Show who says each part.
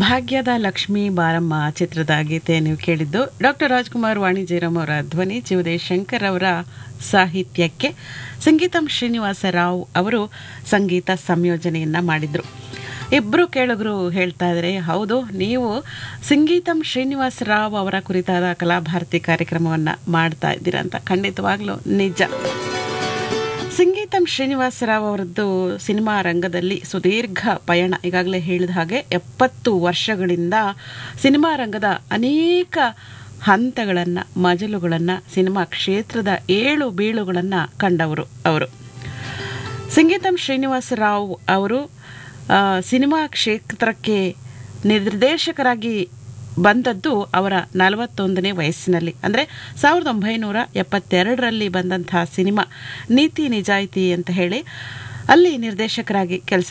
Speaker 1: ಭಾಗ್ಯದ ಲಕ್ಷ್ಮೀ ಬಾರಮ್ಮ ಚಿತ್ರದ ಗೀತೆ ನೀವು ಕೇಳಿದ್ದು ಡಾಕ್ಟರ್ ರಾಜ್ಕುಮಾರ್ ವಾಣಿ ಜಯರಾಮ್ ಅವರ ಧ್ವನಿ ಜೀವದೇ ಶಂಕರ್ ಅವರ ಸಾಹಿತ್ಯಕ್ಕೆ ಸಂಗೀತಂ ಶ್ರೀನಿವಾಸ ರಾವ್ ಅವರು ಸಂಗೀತ ಸಂಯೋಜನೆಯನ್ನ ಮಾಡಿದ್ರು ಇಬ್ಬರು ಕೇಳುಗರು ಹೇಳ್ತಾ ಇದ್ದಾರೆ ಹೌದು ನೀವು ಸಂಗೀತಂ ಶ್ರೀನಿವಾಸ ರಾವ್ ಅವರ ಕುರಿತಾದ ಕಲಾಭಾರತಿ ಕಾರ್ಯಕ್ರಮವನ್ನು ಮಾಡ್ತಾ ಇದ್ದೀರಾ ಅಂತ ಖಂಡಿತವಾಗ್ಲೂ ನಿಜ ಸಂಗೀತಂ ಶ್ರೀನಿವಾಸರಾವ್ ಅವರದ್ದು ಸಿನಿಮಾ ರಂಗದಲ್ಲಿ ಸುದೀರ್ಘ ಪಯಣ ಈಗಾಗಲೇ ಹೇಳಿದ ಹಾಗೆ ಎಪ್ಪತ್ತು ವರ್ಷಗಳಿಂದ ಸಿನಿಮಾ ರಂಗದ ಅನೇಕ ಹಂತಗಳನ್ನು ಮಜಲುಗಳನ್ನು ಸಿನಿಮಾ ಕ್ಷೇತ್ರದ ಏಳು ಬೀಳುಗಳನ್ನು ಕಂಡವರು ಅವರು ಸಂಗೀತಂ ಶ್ರೀನಿವಾಸರಾವ್ ಅವರು ಆ, ಸಿನಿಮಾ ಕ್ಷೇತ್ರಕ್ಕೆ ನಿರ್ದೇಶಕರಾಗಿ ಬಂದದ್ದು ಅವರ ನಲವತ್ತೊಂದನೇ ವಯಸ್ಸಿನಲ್ಲಿ ಅಂದರೆ ಸಾವಿರದ ಒಂಬೈನೂರ ಎಪ್ಪತ್ತೆರಡರಲ್ಲಿ ಬಂದಂತಹ ಸಿನಿಮಾ ನೀತಿ ನಿಜಾಯಿತಿ ಅಂತ ಹೇಳಿ ಅಲ್ಲಿ ನಿರ್ದೇಶಕರಾಗಿ ಕೆಲಸ